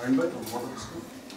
stand by water తీసుకో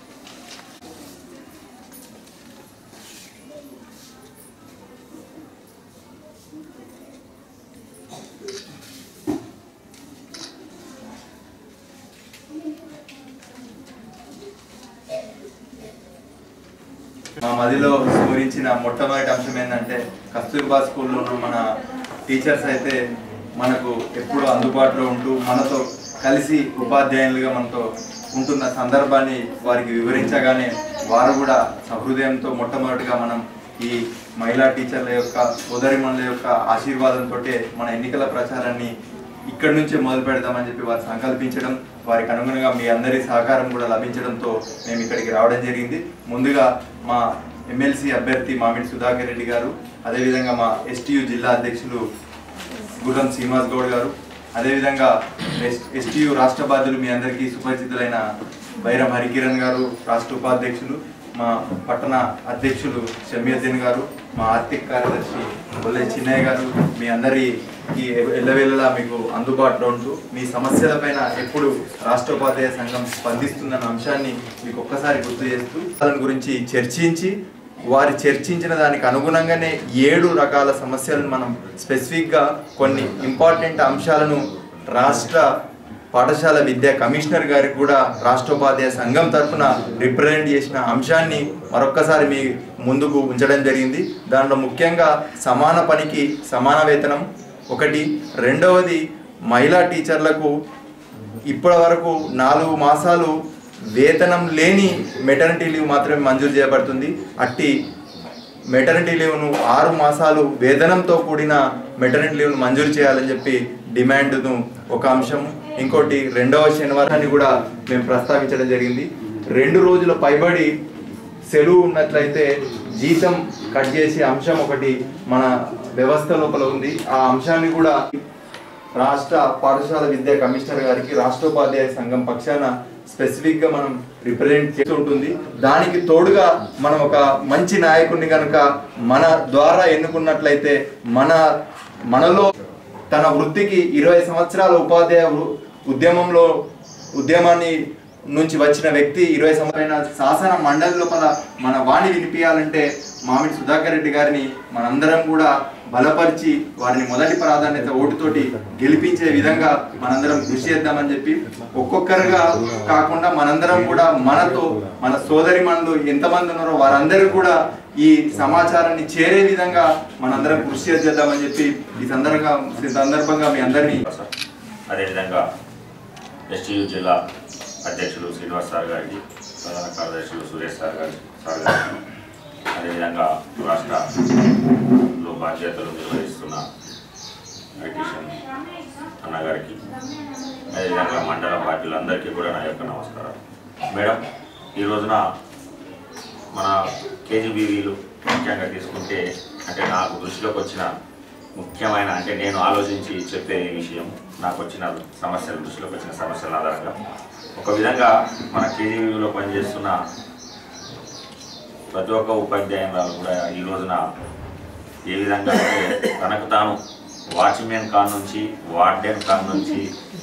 మా మదిలో స్ఫురించిన మొట్టమొదటి అంశం ఏంటంటే కస్తూర్బా స్కూల్లో ఉన్న మన టీచర్స్ అయితే మనకు ఎప్పుడూ అందుబాటులో ఉంటూ మనతో కలిసి ఉపాధ్యాయులుగా మనతో ఉంటున్న సందర్భాన్ని వారికి వివరించగానే వారు కూడా సహృదయంతో మొట్టమొదటిగా మనం ఈ మహిళా టీచర్ల యొక్క సోదరిమణుల యొక్క ఆశీర్వాదంతో మన ఎన్నికల ప్రచారాన్ని ఇక్కడి నుంచే మొదలు పెడదామని చెప్పి వారు సంకల్పించడం వారికి అనుగుణంగా మీ అందరి సహకారం కూడా లభించడంతో మేము ఇక్కడికి రావడం జరిగింది ముందుగా మా ఎమ్మెల్సీ అభ్యర్థి మామిడి సుధాకర్ రెడ్డి గారు అదేవిధంగా మా ఎస్టీయు జిల్లా అధ్యక్షులు గుర్రం శ్రీనివాస్ గౌడ్ గారు అదేవిధంగా ఎస్ ఎస్టీయు రాష్ట్ర బాధ్యులు మీ అందరికీ సుపరిచితులైన బైరం హరికిరణ్ గారు రాష్ట్ర ఉపాధ్యక్షులు మా పట్టణ అధ్యక్షులు షమీయుద్దీన్ గారు మా ఆర్థిక కార్యదర్శి బొల్లె చిన్నయ్య గారు మీ అందరికీ ఎల్లవేళలా మీకు అందుబాటులో ఉంటూ మీ సమస్యలపైన ఎప్పుడు రాష్ట్ర ఉపాధ్యాయ సంఘం స్పందిస్తుందన్న అంశాన్ని మీకు ఒక్కసారి గుర్తు చేస్తూ దాని గురించి చర్చించి వారు చర్చించిన దానికి అనుగుణంగానే ఏడు రకాల సమస్యలను మనం స్పెసిఫిక్గా కొన్ని ఇంపార్టెంట్ అంశాలను రాష్ట్ర పాఠశాల విద్యా కమిషనర్ గారికి కూడా రాష్ట్రోపాధ్యాయ సంఘం తరఫున రిప్రజెంట్ చేసిన అంశాన్ని మరొక్కసారి మీ ముందుకు ఉంచడం జరిగింది దాంట్లో ముఖ్యంగా సమాన పనికి సమాన వేతనం ఒకటి రెండవది మహిళా టీచర్లకు ఇప్పటి వరకు నాలుగు మాసాలు వేతనం లేని మెటర్నిటీ లీవ్ మాత్రమే మంజూరు చేయబడుతుంది అట్టి మెటర్నిటీ లీవ్ను ఆరు మాసాలు వేతనంతో కూడిన మెటర్నిటీ లీవ్ను మంజూరు చేయాలని చెప్పి డిమాండ్ను ఒక అంశం ఇంకోటి రెండవ శనివారాన్ని కూడా మేము ప్రస్తావించడం జరిగింది రెండు రోజుల పైబడి సెలవు ఉన్నట్లయితే జీతం కట్ చేసే అంశం ఒకటి మన వ్యవస్థ లోపల ఉంది ఆ అంశాన్ని కూడా రాష్ట్ర పాఠశాల విద్యా కమిషనర్ గారికి రాష్ట్రోపాధ్యాయ సంఘం పక్షాన స్పెసిఫిక్ గా మనం రిప్రజెంట్ చేస్తూ ఉంటుంది దానికి తోడుగా మనం ఒక మంచి నాయకుడిని కనుక మన ద్వారా ఎన్నుకున్నట్లయితే మన మనలో తన వృత్తికి ఇరవై సంవత్సరాల ఉపాధ్యాయ వృ- ఉద్యమంలో ఉద్యమాన్ని నుంచి వచ్చిన వ్యక్తి ఇరవై సంవత్సరాల శాసన మండలి లోపల మన వాణి వినిపించాలంటే మామిడి సుధాకర్ రెడ్డి గారిని మనందరం కూడా బలపరిచి వారిని మొదటి ప్రాధాన్యత ఓటుతోటి గెలిపించే విధంగా మనందరం కృషి చేద్దామని చెప్పి ఒక్కొక్కరుగా కాకుండా మనందరం కూడా మనతో మన సోదరి మనలు ఎంతమంది ఉన్నారో వారందరూ కూడా ఈ సమాచారాన్ని చేరే విధంగా మనందరం కృషి చేద్దామని చెప్పి ఈ సందర్భంగా ఈ సందర్భంగా మీ అందరినీ అదేవిధంగా ఎస్టీయు జిల్లా అధ్యక్షులు శ్రీనివాస్ సార్ గారికి ప్రధాన కార్యదర్శులు సురేష్ సార్ గారి సార్ గారికి అదేవిధంగా రాష్ట్రలో బాధ్యతలు నిర్వహిస్తున్న ఐటీషన్ అన్నగారికి అదేవిధంగా మండల పార్టీలందరికీ కూడా నా యొక్క నమస్కారం మేడం ఈ రోజున మన కేజీబీవీలు ముఖ్యంగా తీసుకుంటే అంటే నాకు దృష్టిలోకి వచ్చిన ముఖ్యమైన అంటే నేను ఆలోచించి చెప్పే ఈ విషయం నాకు వచ్చిన సమస్యలు దృష్టిలోకి వచ్చిన సమస్యల ఆధారంగా ఒక విధంగా మన కేజీబీవీలో పనిచేస్తున్న ప్రతి ఒక్క ఉపాధ్యాయురాలు కూడా ఈ రోజున ఏ విధంగా అంటే తనకు తాను వాచ్మెన్ కాన్ నుంచి వార్డెన్ కాన్ నుంచి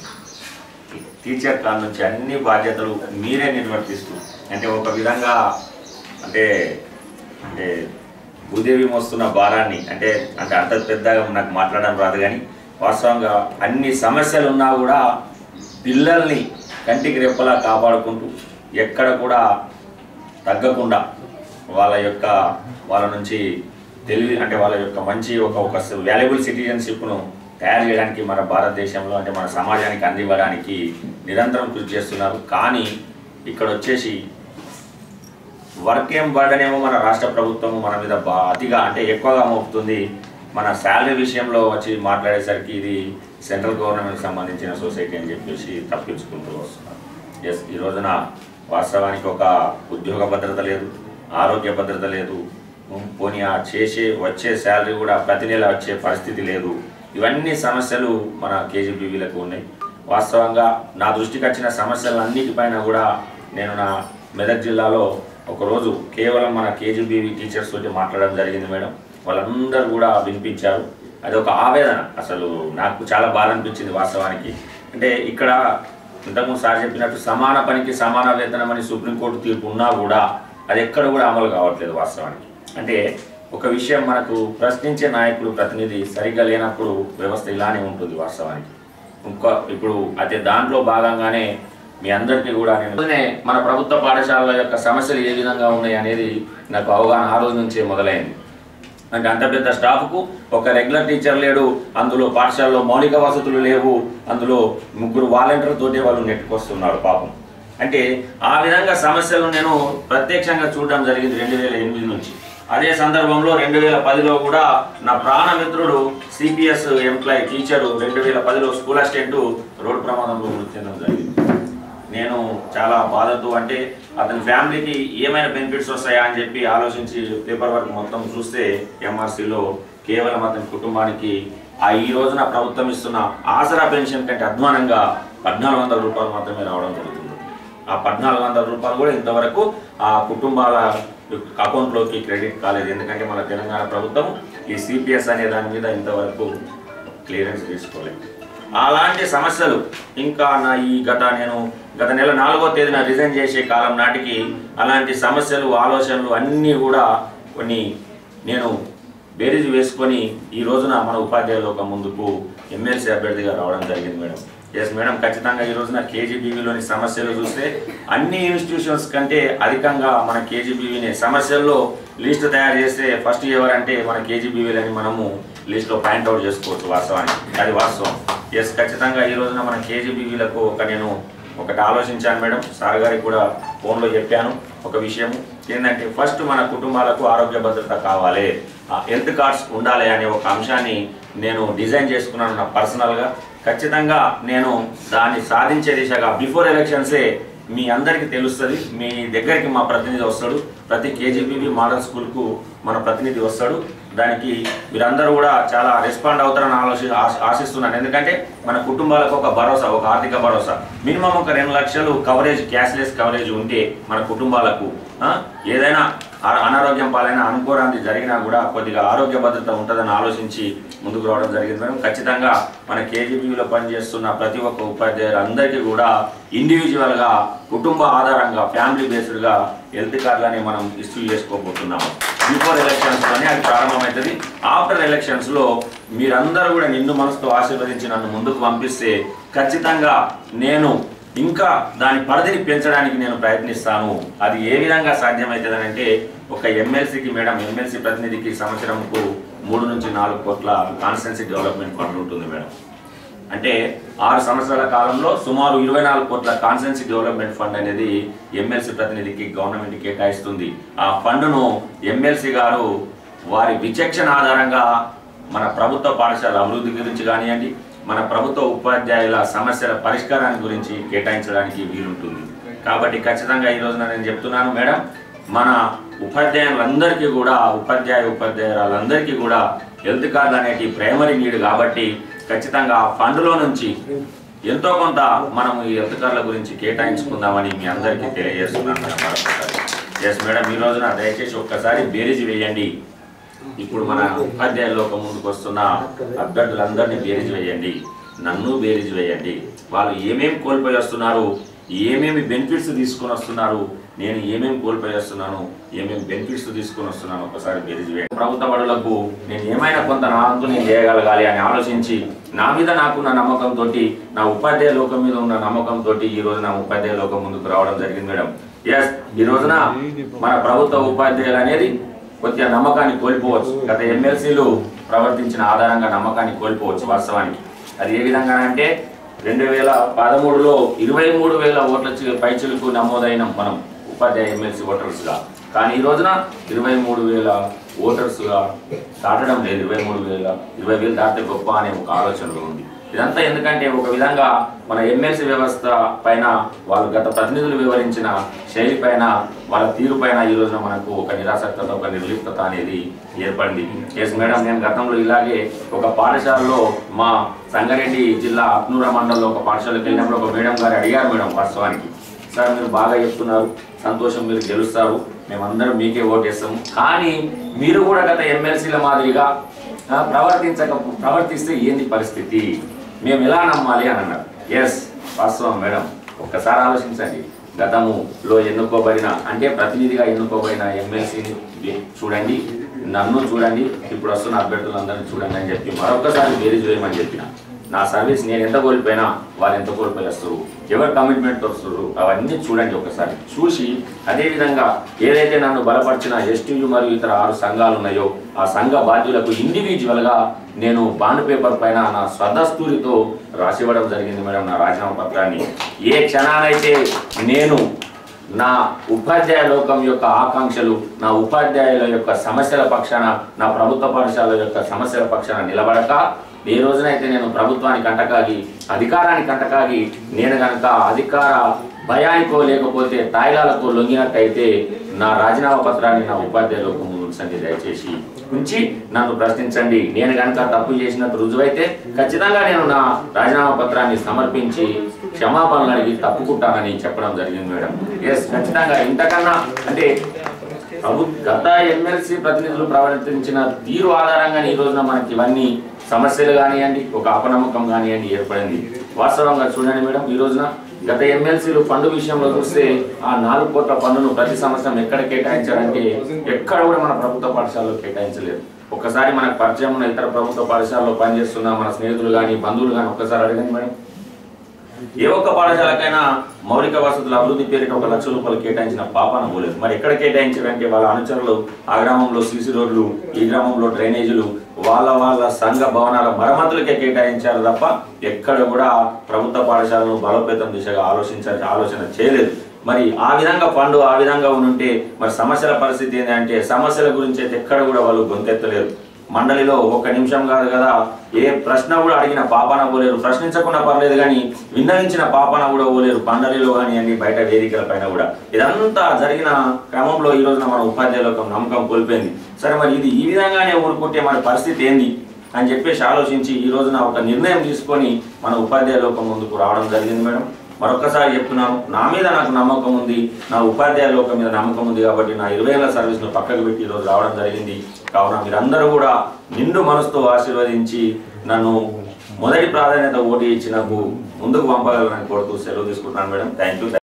టీచర్ కాన్ నుంచి అన్ని బాధ్యతలు మీరే నిర్వర్తిస్తూ అంటే ఒక విధంగా అంటే అంటే భూదేవి మోస్తున్న భారాన్ని అంటే అంటే అంత పెద్దగా నాకు మాట్లాడడం రాదు కానీ వాస్తవంగా అన్ని సమస్యలు ఉన్నా కూడా పిల్లల్ని కంటికి రెప్పలా కాపాడుకుంటూ ఎక్కడ కూడా తగ్గకుండా వాళ్ళ యొక్క వాళ్ళ నుంచి తెలివి అంటే వాళ్ళ యొక్క మంచి ఒక ఒక వాల్యుబుల్ సిటిజన్షిప్ను తయారు చేయడానికి మన భారతదేశంలో అంటే మన సమాజానికి అందివ్వడానికి నిరంతరం కృషి చేస్తున్నారు కానీ ఇక్కడ వచ్చేసి వర్క్ ఏం బర్డన్ ఏమో మన రాష్ట్ర ప్రభుత్వం మన మీద బా- అతిగా అంటే ఎక్కువగా మోపుతుంది మన శాలరీ విషయంలో వచ్చి మాట్లాడేసరికి ఇది సెంట్రల్ గవర్నమెంట్ సంబంధించిన సొసైటీ అని చెప్పేసి తప్పించుకుంటూ వస్తున్నారు ఎస్ ఈ రోజున వాస్తవానికి ఒక ఉద్యోగ భద్రత లేదు ఆరోగ్య భద్రత లేదు ఉం, పోనీ ఆ చేసే వచ్చే శాలరీ కూడా ప్రతి నెల వచ్చే పరిస్థితి లేదు ఇవన్నీ సమస్యలు మన కేజీబీవీలకు ఉన్నాయి వాస్తవంగా నా దృష్టికి వచ్చిన సమస్యలన్నిటిపైన కూడా నేను నా మెదక్ జిల్లాలో ఒకరోజు కేవలం మన కేజీబీవీ టీచర్స్ తోటి మాట్లాడడం జరిగింది మేడం వాళ్ళందరూ కూడా వినిపించారు అది ఒక ఆవేదన అసలు నాకు చాలా బాధ అనిపించింది వాస్తవానికి అంటే ఇక్కడ ఇంతకుముందు సార్ చెప్పినట్టు సమాన పనికి సమాన వేతనం అని సుప్రీంకోర్టు తీర్పు ఉన్నా కూడా అది ఎక్కడ కూడా అమలు కావట్లేదు వాస్తవానికి అంటే ఒక విషయం మనకు ప్రశ్నించే నాయకుడు ప్రతినిధి సరిగ్గా లేనప్పుడు వ్యవస్థ ఇలానే ఉంటుంది వాస్తవానికి ఇంకా ఇప్పుడు అయితే దాంట్లో భాగంగానే మీ అందరికీ కూడా నేను అందుకనే మన ప్రభుత్వ పాఠశాలల యొక్క సమస్యలు ఏ విధంగా ఉన్నాయి అనేది నాకు అవగాహన ఆ రోజు నుంచే మొదలైంది అంటే అంత పెద్ద స్టాఫ్కు ఒక రెగ్యులర్ టీచర్ లేడు అందులో పాఠశాలలో మౌలిక వసతులు లేవు అందులో ముగ్గురు వాలంటీర్ తోటి వాళ్ళు నెట్టుకొస్తున్నారు పాపం అంటే ఆ విధంగా సమస్యలు నేను ప్రత్యక్షంగా చూడడం జరిగింది రెండు వేల ఎనిమిది నుంచి అదే సందర్భంలో రెండు వేల పదిలో కూడా నా ప్రాణమిత్రుడు సిపిఎస్ ఎంప్లాయీ టీచరు రెండు వేల పదిలో స్కూల్ అసిస్టెంట్ రోడ్డు ప్రమాదంలో మృతి చెందడం జరిగింది నేను చాలా బాధతో అంటే అతని ఫ్యామిలీకి ఏమైనా బెనిఫిట్స్ వస్తాయా అని చెప్పి ఆలోచించి పేపర్ వర్క్ మొత్తం చూస్తే ఎంఆర్సీలో కేవలం అతని కుటుంబానికి ఆ ఈ రోజున ప్రభుత్వం ఇస్తున్న ఆసరా పెన్షన్ కంటే అధ్వానంగా పద్నాలుగు వందల రూపాయలు మాత్రమే రావడం జరుగుతుంది ఆ పద్నాలుగు వందల రూపాయలు కూడా ఇంతవరకు ఆ కుటుంబాల అకౌంట్లోకి క్రెడిట్ కాలేదు ఎందుకంటే మన తెలంగాణ ప్రభుత్వం ఈ సిపిఎస్ అనే దాని మీద ఇంతవరకు క్లియరెన్స్ తీసుకోలేదు అలాంటి సమస్యలు ఇంకా నా ఈ గత నేను గత నెల నాలుగో తేదీన రిజైన్ చేసే కాలం నాటికి అలాంటి సమస్యలు ఆలోచనలు అన్నీ కూడా కొన్ని నేను బేరీజు వేసుకొని ఈ రోజున మన ఉపాధ్యాయుల ఒక ముందుకు ఎమ్మెల్సీ అభ్యర్థిగా రావడం జరిగింది మేడం ఎస్ మేడం ఖచ్చితంగా ఈ రోజున కేజీబీవీలోని సమస్యలు చూస్తే అన్ని ఇన్స్టిట్యూషన్స్ కంటే అధికంగా మన కేజీబీవీని సమస్యల్లో లిస్ట్ తయారు చేస్తే ఫస్ట్ ఎవరంటే మన కేజీబీవీలని మనము లిస్ట్లో పాయింట్అవుట్ చేసుకోవచ్చు వాస్తవానికి అది వాస్తవం ఎస్ ఖచ్చితంగా ఈ రోజున మన కేజీబీవీలకు ఒక నేను ఒకటి ఆలోచించాను మేడం సార్ గారికి కూడా ఫోన్లో చెప్పాను ఒక విషయం ఏంటంటే ఫస్ట్ మన కుటుంబాలకు ఆరోగ్య భద్రత కావాలి హెల్త్ కార్డ్స్ ఉండాలి అనే ఒక అంశాన్ని నేను డిజైన్ చేసుకున్నాను నా పర్సనల్గా ఖచ్చితంగా నేను దాన్ని సాధించే దిశగా బిఫోర్ ఎలక్షన్సే మీ అందరికీ తెలుస్తుంది మీ దగ్గరికి మా ప్రతినిధి వస్తాడు ప్రతి కేజీబీబీ మోడల్ స్కూల్కు మన ప్రతినిధి వస్తాడు దానికి మీరందరూ కూడా చాలా రెస్పాండ్ అవుతారని ఆలోచి ఆశ- ఆశిస్తున్నాను ఎందుకంటే మన కుటుంబాలకు ఒక భరోసా ఒక ఆర్థిక భరోసా మినిమం ఒక రెండు లక్షలు కవరేజ్ క్యాష్లెస్ కవరేజ్ ఉంటే మన కుటుంబాలకు ఆ, ఏదైనా ఆ- అనారోగ్యం పాలైన అనుకోరాంది జరిగినా కూడా కొద్దిగా ఆరోగ్య భద్రత ఉంటుందని ఆలోచించి ముందుకు రావడం జరిగింది మేడం ఖచ్చితంగా మన కేజీబీలో పనిచేస్తున్న ప్రతి ఒక్క ఉపాధ్యాయులు అందరికీ కూడా ఇండివిజువల్గా కుటుంబ ఆధారంగా ఫ్యామిలీ బేస్డ్గా హెల్త్ కార్డులని మనం ఇష్యూ చేసుకోబోతున్నాము బిఫోర్ ఎలక్షన్స్ లోనే అది ప్రారంభమవుతుంది ఆఫ్టర్ ఎలక్షన్స్ లో మీరందరూ కూడా నిన్ను మనసుతో ఆశీర్వదించి నన్ను ముందుకు పంపిస్తే ఖచ్చితంగా నేను ఇంకా దాని పరిధిని పెంచడానికి నేను ప్రయత్నిస్తాను అది ఏ విధంగా సాధ్యమవుతుంది అంటే ఒక ఎమ్మెల్సీకి మేడం ఎమ్మెల్సీ ప్రతినిధికి సంవత్సరంకు మూడు నుంచి నాలుగు కోట్ల కాన్స్టెన్సీ డెవలప్మెంట్ ఫండ్ ఉంటుంది మేడం అంటే ఆరు సంవత్సరాల కాలంలో సుమారు ఇరవై నాలుగు కోట్ల కాన్స్టెన్సీ డెవలప్మెంట్ ఫండ్ అనేది ఎమ్మెల్సీ ప్రతినిధికి గవర్నమెంట్ కేటాయిస్తుంది ఆ ఫండ్ను ఎమ్మెల్సీ గారు వారి విచక్షణ ఆధారంగా మన ప్రభుత్వ పాఠశాల అభివృద్ధి గురించి కానివ్వండి మన ప్రభుత్వ ఉపాధ్యాయుల సమస్యల పరిష్కారాన్ని గురించి కేటాయించడానికి వీలుంటుంది కాబట్టి ఖచ్చితంగా ఈ రోజున నేను చెప్తున్నాను మేడం మన ఉపాధ్యాయులందరికీ కూడా ఉపాధ్యాయ ఉపాధ్యాయులందరికీ కూడా హెల్త్ కార్డు అనేటి ప్రైమరీ నీడ్ కాబట్టి ఖచ్చితంగా ఆ ఫండ్లో నుంచి ఎంతో కొంత మనం ఈ హెల్త్ కార్డుల గురించి కేటాయించుకుందామని మీ అందరికీ తెలియజేస్తున్నాను మేడం మరొకసారి ఎస్ మేడం ఈ రోజున దయచేసి ఒక్కసారి బేరీజ్ వేయండి ఇప్పుడు మన ఉపాధ్యాయుల లోకం ముందుకు వస్తున్న అభ్యర్థులందరినీ బేరీజ్ వేయండి నన్ను బేరీజ్ వేయండి వాళ్ళు ఏమేమి కోల్పోయి వస్తున్నారు ఏమేమి బెనిఫిట్స్ తీసుకొని వస్తున్నారు నేను ఏమేమి కోల్పోయి వస్తున్నాను ఏమేమి బెనిఫిట్స్ తీసుకొని వస్తున్నాను ఒకసారి బేరీజ్ వేయండి ప్రభుత్వ బడులకు నేను ఏమైనా కొంత నా వంతు నేను చేయగలగాలి అని ఆలోచించి నా మీద నాకున్న నమ్మకంతో నా ఉపాధ్యాయ లోకం మీద ఉన్న నమ్మకంతో ఈ రోజు నా ఉపాధ్యాయ లోకం ముందుకు రావడం జరిగింది మేడం ఎస్ ఈ రోజున మన ప్రభుత్వ ఉపాధ్యాయులు అనేది కొద్దిగా నమ్మకాన్ని కోల్పోవచ్చు గత ఎమ్మెల్సీలు ప్రవర్తించిన ఆధారంగా నమ్మకాన్ని కోల్పోవచ్చు వాస్తవానికి అది ఏ విధంగా అంటే రెండు వేల పదమూడులో ఇరవై మూడు వేల ఓట్ల చి- పైచిలకు నమోదైన మనం ఉపాధ్యాయ ఎమ్మెల్సీ ఓటర్స్గా కానీ ఈ రోజున ఇరవై మూడు వేల ఓటర్స్గా దాటడం లేదు ఇరవై మూడు వేల ఇరవై వేలు దాటితే గొప్ప అనే ఒక ఆలోచనలో ఉంది ఇదంతా ఎందుకంటే ఒక విధంగా మన ఎమ్మెల్సీ వ్యవస్థ పైన వాళ్ళు గత ప్రతినిధులు వివరించిన శైలి పైన వాళ్ళ తీరు పైన ఈ రోజున మనకు ఒక నిరాసక్తత ఒక నిర్లిప్తత అనేది ఏర్పడింది ఎస్ మేడం నేను గతంలో ఇలాగే ఒక పాఠశాలలో మా సంగారెడ్డి జిల్లా అప్నూర మండలంలో ఒక పాఠశాలకు వెళ్ళినప్పుడు ఒక మేడం గారు అడిగారు మేడం వాస్తవానికి సార్ మీరు బాగా చెప్తున్నారు సంతోషం మీరు గెలుస్తారు మేమందరం మీకే ఓటేస్తాము కానీ మీరు కూడా గత ఎమ్మెల్సీల మాదిరిగా ఆ, ప్రవర్తించక ప్రవర్తిస్తే ఏంది పరిస్థితి మేము ఎలా నమ్మాలి అని అన్నారు ఎస్ వాస్తవం మేడం ఒక్కసారి ఆలోచించండి గతములో ఎన్నుకోబడిన అంటే ప్రతినిధిగా ఎన్నుకోబడిన ఎమ్మెల్సీని చూడండి నన్ను చూడండి ఇప్పుడు వస్తున్న అభ్యర్థులందరినీ చూడండి అని చెప్పి మరొకసారి వేరు చేయమని చెప్పిన నా సర్వీస్ నేను ఎంత కోల్పోయినా వాళ్ళు ఎంత కోల్పోయి వస్తారు ఎవరు కమిట్మెంట్ వస్తారు అవన్నీ చూడండి ఒకసారి చూసి అదేవిధంగా ఏదైతే నన్ను బలపరిచిన ఎస్టీయు మరియు ఇతర ఆరు సంఘాలు ఉన్నాయో ఆ సంఘ బాధ్యులకు ఇండివిజువల్గా నేను బాండ్ పేపర్ పైన నా స్వదస్తూరితో రాసివ్వడం జరిగింది మేడం నా రాజీనామా పత్రాన్ని ఏ క్షణానైతే నేను నా ఉపాధ్యాయ లోకం యొక్క ఆకాంక్షలు నా ఉపాధ్యాయుల యొక్క సమస్యల పక్షాన నా ప్రభుత్వ పాఠశాల యొక్క సమస్యల పక్షాన నిలబడక ఏ రోజునైతే నేను ప్రభుత్వానికి అంటకాగి అధికారానికి అంటకాగి నేను కనుక అధికార భయానికో లేకపోతే తాయిలాలకో లొంగినట్టయితే నా రాజీనామా పత్రాన్ని నా ఉపాధ్యాయ లోకం ముందు ఉంచండి దయచేసి ఉంచి నన్ను ప్రశ్నించండి నేను కనుక తప్పు చేసినట్టు రుజువైతే ఖచ్చితంగా నేను నా రాజీనామా పత్రాన్ని సమర్పించి క్షమాపణలు అడిగి తప్పుకుంటానని చెప్పడం జరిగింది మేడం ఎస్ ఖచ్చితంగా ఇంతకన్నా అంటే ప్రభు గత ఎమ్మెల్సీ ప్రతినిధులు ప్రవర్తించిన తీరు ఆధారంగా ఈ రోజున మనకి ఇవన్నీ సమస్యలు కానివ్వండి ఒక అపనమ్మకం కానివ్వండి ఏర్పడింది వాస్తవంగా చూడండి మేడం ఈ రోజున గత ఎమ్మెల్సీలు ఫండ్ విషయంలో చూస్తే ఆ నాలుగు కోట్ల పన్నును ప్రతి సంవత్సరం ఎక్కడ కేటాయించారంటే ఎక్కడ కూడా మన ప్రభుత్వ పాఠశాలలో కేటాయించలేదు ఒక్కసారి మనకు పరిచయం ఉన్న ఇతర ప్రభుత్వ పాఠశాలలో పనిచేస్తున్న మన స్నేహితులు కానీ బంధువులు కానీ ఒక్కసారి అడగండి మేడం ఏ ఒక్క పాఠశాలకైనా మౌలిక వసతుల అభివృద్ధి పేరిట ఒక లక్ష రూపాయలు కేటాయించిన పాపాన పోలేదు మరి ఎక్కడ కేటాయించారంటే వాళ్ళ అనుచరులు ఆ గ్రామంలో సీసీ రోడ్లు ఈ గ్రామంలో డ్రైనేజీలు వాళ్ళ వాళ్ళ సంఘ భవనాల మరమ్మతులకే కేటాయించారు తప్ప ఎక్కడ కూడా ప్రభుత్వ పాఠశాలను బలోపేతం దిశగా ఆలోచించాల్సిన ఆలోచన చేయలేదు మరి ఆ విధంగా ఫండ్ ఆ విధంగా ఉంటే మరి సమస్యల పరిస్థితి ఏంటంటే సమస్యల గురించి అయితే ఎక్కడ కూడా వాళ్ళు గొంతెత్తలేరు మండలిలో ఒక్క నిమిషం కాదు కదా ఏ ప్రశ్న కూడా అడిగిన పాపన పోలేరు ప్రశ్నించకుండా పర్లేదు కానీ విన్నవించిన పాపన కూడా పోలేరు మండలిలో కానీ అన్ని బయట వేదికల పైన కూడా ఇదంతా జరిగిన క్రమంలో ఈ రోజున మన ఉపాధ్యాయుల యొక్క నమ్మకం కోల్పోయింది సరే మరి ఇది ఈ విధంగానే ఊరుకుంటే మన పరిస్థితి ఏంది అని చెప్పేసి ఆలోచించి ఈ రోజున ఒక నిర్ణయం తీసుకొని మన ఉపాధ్యాయ లోకం ముందుకు రావడం జరిగింది మేడం మరొకసారి చెప్తున్నాను నా మీద నాకు నమ్మకం ఉంది నా ఉపాధ్యాయ లోకం మీద నమ్మకం ఉంది కాబట్టి నా ఇరవై ఏళ్ళ సర్వీస్ను పక్కకు పెట్టి ఈరోజు రావడం జరిగింది కావున మీరందరూ కూడా నిండు మనసుతో ఆశీర్వదించి నన్ను మొదటి ప్రాధాన్యత ఓటు ఇచ్చి నాకు ముందుకు పంపగలరని కోరుతూ సెలవు తీసుకుంటున్నాను మేడం థ్యాంక్ యూ